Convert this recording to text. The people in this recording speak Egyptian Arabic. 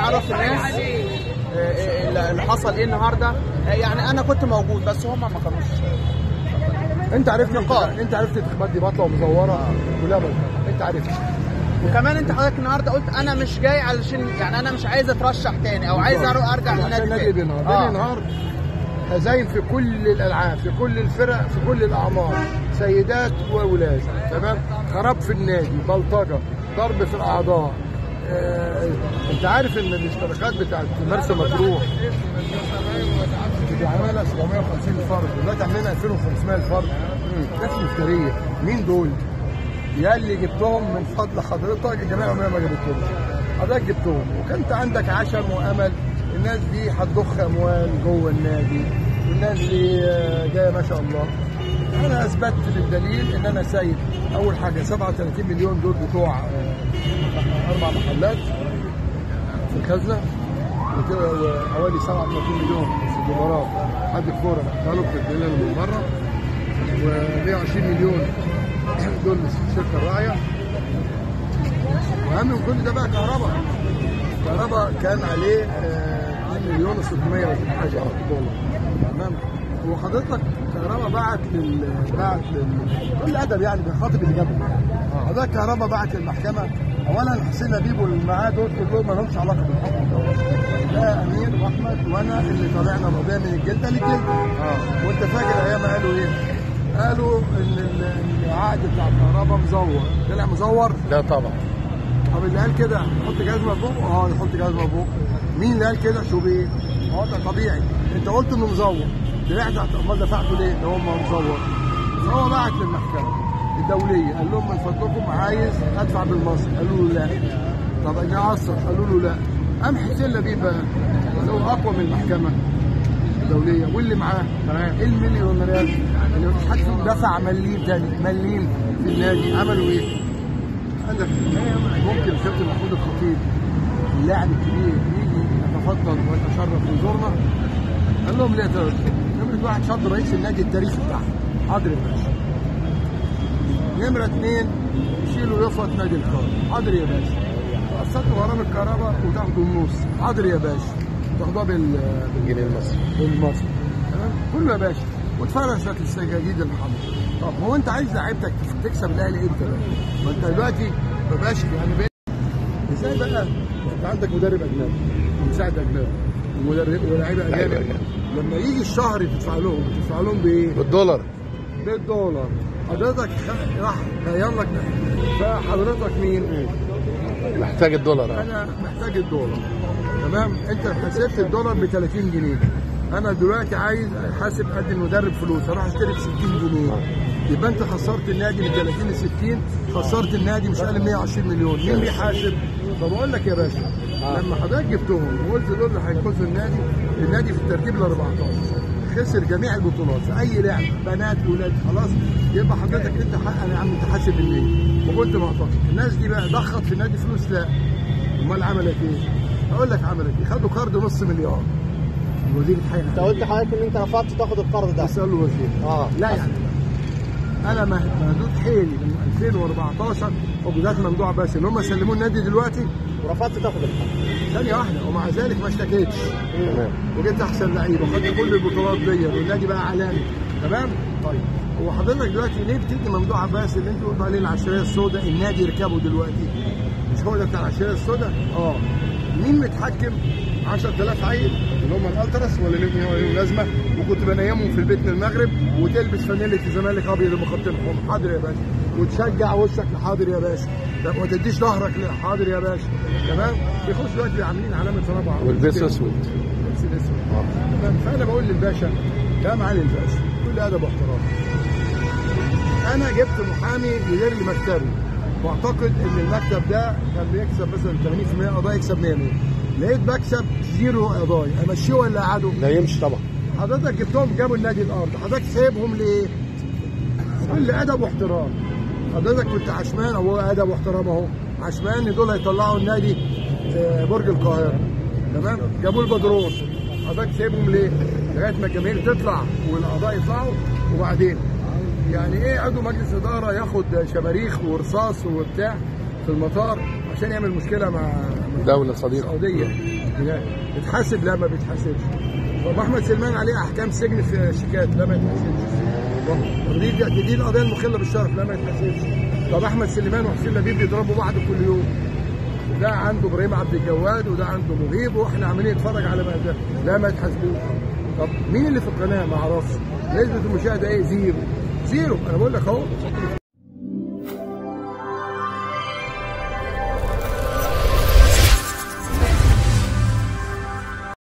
اعرف الناس آه، آه، اللي حصل ايه النهارده آه، يعني انا كنت موجود بس هم ما كانوش انت عرفت نقاط. انت عرفت الانتخابات دي باطله ومزوره ولا بد انت عرفت وكمان انت حضرتك النهارده قلت انا مش جاي علشان يعني انا مش عايز اترشح تاني او عايز اروح ارجع عشان للنادي النادي تاني بينهار آه. بينهار هزايم في كل الالعاب في كل الفرق في كل الاعمار سيدات وولاد تمام خراب في النادي بلطجه ضرب في الاعضاء آه، انت عارف ان الاشتراكات بتاعت مرسى مطروح عملها 750 فرد دلوقتي عاملين 2500 فرد ناس مفتريه مين دول؟ يا اللي جبتهم من فضل حضرتك الجماعه عمرها ما جابتهمش حضرتك جبتهم وكنت عندك عشم وامل الناس دي هتضخ اموال جوه النادي والناس دي آه، جايه ما شاء الله انا اثبتت بالدليل ان انا سيد اول حاجه 37 مليون دول بتوع آه، اربع محلات في الخزنه وكده حوالي 37 مليون في دولارات حد الكوره قالوا بتدينا من بره و120 مليون دول الشركه الراعيه واهم من كل ده بقى كهرباء كهرباء كان عليه آه، 2 مليون و600 حاجه دولار تمام وحضرتك كهرباء بعت لل بعت لل كل ادب يعني بيخاطب اللي جنبه حضرتك كهرباء بعت للمحكمه اولا حسين لبيب واللي معاه دول كلهم ما لهمش علاقه بالحكم ده ده امير واحمد وانا اللي طلعنا القضيه من الجلده للجلده وانت فاكر ايام قالوا ايه؟ قالوا ان ال- العقد بتاع الكهرباء مزور طلع مزور لا طبعا طب اللي قال كده يحط جزمه فوق اه يحط جزمه فوق مين اللي قال كده شوبير هو ده طبيعي انت قلت انه مزور طلعت امال دفعته ليه ده هو مزور فهو بعت للمحكمه الدوليه قال لهم من فضلكم عايز ادفع بالمصري قالوا له لا طب انا اعصر قالوا له لا قام حسين لبيب بقى اللي هو اقوى من المحكمه الدوليه واللي معاه المليونيرات اللي مفيش حد فيهم دفع مليم تاني مليم في النادي عملوا ايه؟ قال لك ممكن الكابتن محمود الخطيب اللاعب الكبير يجي يتفضل ويتشرف ويزورنا قال لهم ليه ترى نمرة واحد شرط رئيس النادي التاريخي بتاعهم حاضر يا باشا نمرة اثنين يشيلوا يفط نادي القرن حاضر يا باشا قسطوا غرام الكهرباء وتاخدوا النص حاضر يا باشا تاخدوها بال الجنيه المصري بالمصري تمام كله يا باشا واتفرست السجاجيد الحمراء طب هو انت عايز لعيبتك تكسب الاهلي امتى بقى؟ ما انت دلوقتي ما بقاش يعني بقى ازاي بقى؟ انت عندك مدرب اجنبي ومساعد اجنبي ومدرب ولاعيبه اجانب لما يجي الشهر تدفع لهم تدفع لهم بايه؟ بالدولار بالدولار حضرتك خ- راح غير لك فحضرتك مين؟ محتاج الدولار آه. انا محتاج الدولار تمام انت حسبت الدولار ب 30 جنيه انا دلوقتي عايز حاسب ادي المدرب فلوس اروح اشتري ب 60 جنيه يبقى انت خسرت النادي من 30 ل 60 خسرت النادي مش اقل من 120 مليون مين بيحاسب؟ فبقول لك يا باشا لما حضرتك جبتهم وقلت دول اللي هينقذوا النادي النادي في الترتيب ال 14 خسر جميع البطولات في اي لعب بنات ولاد خلاص يبقى حضرتك انت حق يا عم تحاسب النادي وكنت معتقد الناس دي بقى ضخت في النادي فلوس لا امال عملت ايه؟ اقول لك عملت ايه؟ خدوا كارد نص مليار الوزير انت الحقيقي قلت حضرتك ان انت رفضت تاخد القرض ده اسال الوزير اه لا يعني انا مه- مهدود حيلي من 2014 حجوزات ممدوح بس اللي هم سلموه النادي دلوقتي ورفضت تاخد القرض ثانيه واحده ومع ذلك ما اشتكيتش تمام وجبت احسن لعيبه وخدت كل البطولات دي والنادي بقى عالمي تمام طيب هو حضرتك دلوقتي ليه بتدي ممدوح عباس اللي انت قلت عليه العشريه السوداء النادي يركبه دلوقتي مش هو ده بتاع العشريه السوداء اه مين متحكم 10000 عيل اللي هم الالتراس ولا ليهم إيه- ليهم لازمه وكنت بنيمهم في البيت من المغرب وتلبس فانيله الزمالك ابيض بخطين حمر حاضر يا باشا وتشجع وشك لحاضر يا باشا طب ما تديش ظهرك لحاضر يا باشا تمام بيخش دلوقتي عاملين علامه رابعه والبس اسود لبس الاسود تمام فانا بقول للباشا يا معالي الباشا كل ادب واحترام انا جبت محامي يدير لي مكتبي واعتقد ان المكتب ده كان بيكسب مثلا 80% قضايا يكسب 100 لقيت بكسب زيرو قضايا امشيه ولا اقعده لا يمشي طبعا حضرتك جبتهم جابوا النادي الارض حضرتك سايبهم ليه؟ كل ادب واحترام حضرتك كنت عشمان اهو ادب واحترام اهو عشمان إن دول هيطلعوا النادي آه، برج القاهره تمام جابوا البدرون حضرتك سايبهم ليه؟ لغايه ما الجماهير تطلع والاعضاء يطلعوا وبعدين يعني ايه عضو مجلس اداره ياخد شماريخ ورصاص وبتاع في المطار عشان يعمل مشكله مع مع دولة صديقة السعوديه هناك بتحاسب لا ما بيتحاسبش طب احمد سلمان عليه احكام سجن في شيكات لا ما يتحاسبش طب دي دي, دي القضيه المخله بالشرف لا ما يتحاسبش طب احمد سليمان وحسين لبيب بيضربوا بعض كل يوم ده عنده ابراهيم عبد الجواد وده عنده مغيب واحنا عمالين نتفرج على ما ده لا ما يتحاسبوش طب مين اللي في القناه ما اعرفش نسبه المشاهده ايه زيرو زيرو انا بقول لك اهو